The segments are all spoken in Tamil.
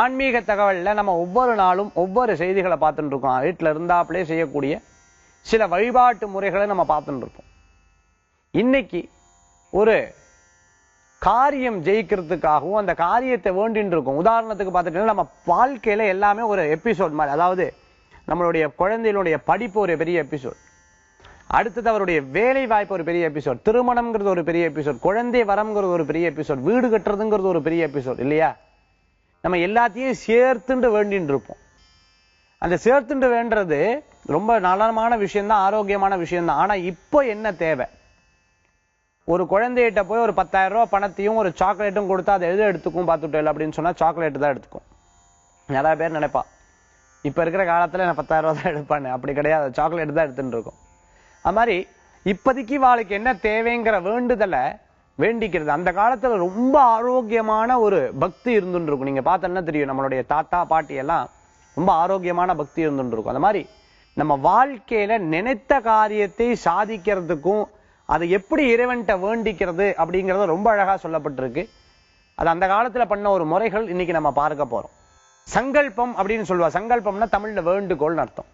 ஆன்மீக தகவல்ல நம்ம ஒவ்வொரு நாளும் ஒவ்வொரு செய்திகளை பார்த்துட்டு இருக்கோம் வீட்டுல இருந்தாப்புலே செய்யக்கூடிய சில வழிபாட்டு முறைகளை நம்ம பார்த்துட்டு இருப்போம் இன்னைக்கு ஒரு காரியம் ஜெயிக்கிறதுக்காகவும் அந்த காரியத்தை வேண்டின்னு இருக்கும் உதாரணத்துக்கு பார்த்துட்டீங்கன்னா நம்ம வாழ்க்கையில எல்லாமே ஒரு எபிசோட் மாதிரி அதாவது நம்மளுடைய குழந்தைகளுடைய படிப்பு ஒரு பெரிய எபிசோட் அடுத்தது அவருடைய வேலை வாய்ப்பு ஒரு பெரிய எபிசோட் திருமணம்ங்கிறது ஒரு பெரிய எபிசோட் குழந்தை வரம்ங்கிறது ஒரு பெரிய எபிசோட் வீடு கட்டுறதுங்கிறது ஒரு பெரிய எபிசோட் இல்லையா நம்ம எல்லாத்தையும் சேர்த்துண்டு வேண்டின்னு இருப்போம் அந்த சேர்த்துண்டு வேண்டது ரொம்ப நலமான விஷயம்தான் ஆரோக்கியமான விஷயம்தான் ஆனா இப்போ என்ன தேவை ஒரு குழந்தைகிட்ட போய் ஒரு பத்தாயிரம் ரூபாய் பணத்தையும் ஒரு சாக்லேட்டும் கொடுத்தா அதை எது எடுத்துக்கும் பார்த்துட்டேன் அப்படின்னு சொன்னா சாக்லேட் தான் எடுத்துக்கும் நிறைய பேர் நினைப்பா இப்ப இருக்கிற காலத்துல நான் பத்தாயிரம் ரூபாய் தான் எடுப்பானே அப்படி கிடையாது சாக்லேட் தான் எடுத்துட்டு இருக்கோம் அது மாதிரி இப்போதைக்கு வாளுக்கு என்ன தேவைங்கிற வேண்டுதலை வேண்டிக்கிறது அந்த காலத்துல ரொம்ப ஆரோக்கியமான ஒரு பக்தி இருந்துட்டு இருக்கும் நீங்க பார்த்தோன்னா தெரியும் நம்மளுடைய தாத்தா பாட்டி எல்லாம் ரொம்ப ஆரோக்கியமான பக்தி இருந்துட்டு இருக்கும் அந்த மாதிரி நம்ம வாழ்க்கையில நினைத்த காரியத்தை சாதிக்கிறதுக்கும் அதை எப்படி இறைவன்கிட்ட வேண்டிக்கிறது அப்படிங்கறது ரொம்ப அழகா சொல்லப்பட்டிருக்கு அது அந்த காலத்துல பண்ண ஒரு முறைகள் இன்னைக்கு நம்ம பார்க்க போறோம் சங்கல்பம் அப்படின்னு சொல்லுவா சங்கல்பம்னா தமிழ்ல வேண்டுகோள்னு அர்த்தம்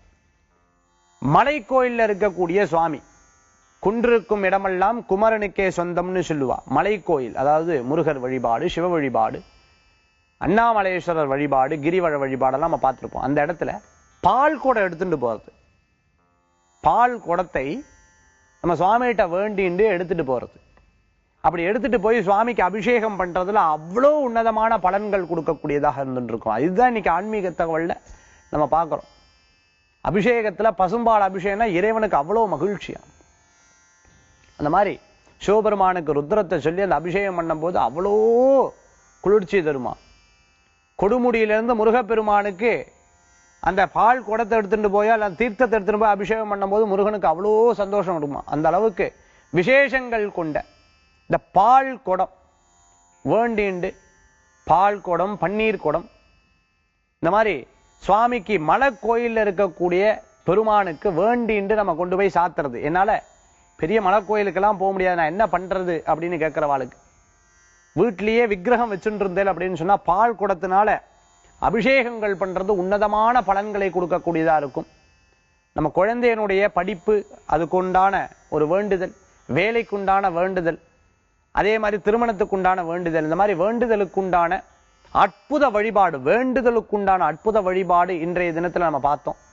மலை கோயில்ல இருக்கக்கூடிய சுவாமி குன்றிருக்கும் இடமெல்லாம் குமரனுக்கே சொந்தம்னு சொல்லுவா மலை கோயில் அதாவது முருகர் வழிபாடு சிவ வழிபாடு அண்ணாமலேஸ்வரர் வழிபாடு கிரிவழ வழிபாடெல்லாம் நம்ம பார்த்திருப்போம் அந்த இடத்துல பால் குடம் எடுத்துட்டு போறது பால் குடத்தை நம்ம சுவாமிகிட்ட வேண்டிண்டு எடுத்துட்டு போறது அப்படி எடுத்துட்டு போய் சுவாமிக்கு அபிஷேகம் பண்றதுல அவ்வளோ உன்னதமான பலன்கள் கொடுக்கக்கூடியதாக இருந்துட்டு இருக்கும் இதுதான் இன்னைக்கு ஆன்மீக தகவல்ல நம்ம பார்க்கிறோம் அபிஷேகத்துல பசும்பால் அபிஷேகம்னா இறைவனுக்கு அவ்வளோ மகிழ்ச்சியா அந்த மாதிரி சிவபெருமானுக்கு ருத்ரத்தை சொல்லி அந்த அபிஷேகம் பண்ணும்போது அவ்வளோ குளிர்ச்சி தருமா கொடுமுடியிலிருந்து முருகப்பெருமானுக்கு அந்த பால் குடத்தை எடுத்துட்டு போய் அல்ல தீர்த்தத்தை எடுத்துட்டு போய் அபிஷேகம் பண்ணும்போது முருகனுக்கு அவ்வளோ சந்தோஷம் இருக்குமா அந்த அளவுக்கு விசேஷங்கள் கொண்ட இந்த பால் குடம் வேண்டிண்டு பால் குடம் பன்னீர் குடம் இந்த மாதிரி சுவாமிக்கு மலை கோயில்ல இருக்கக்கூடிய பெருமானுக்கு வேண்டிண்டு நம்ம கொண்டு போய் சாத்துறது என்னால பெரிய மலை கோயிலுக்கெல்லாம் போக முடியாது நான் என்ன பண்றது அப்படின்னு கேட்கிறவாளுக்கு வீட்லயே விக்கிரகம் வச்சுட்டு இருந்தேன் அப்படின்னு சொன்னா பால் குடத்தினால அபிஷேகங்கள் பண்றது உன்னதமான பலன்களை கொடுக்கக்கூடியதா இருக்கும் நம்ம குழந்தையனுடைய படிப்பு அதுக்குண்டான ஒரு வேண்டுதல் வேலைக்குண்டான வேண்டுதல் அதே மாதிரி திருமணத்துக்குண்டான வேண்டுதல் இந்த மாதிரி வேண்டுதலுக்குண்டான அற்புத வழிபாடு வேண்டுதலுக்குண்டான அற்புத வழிபாடு இன்றைய தினத்துல நம்ம பார்த்தோம்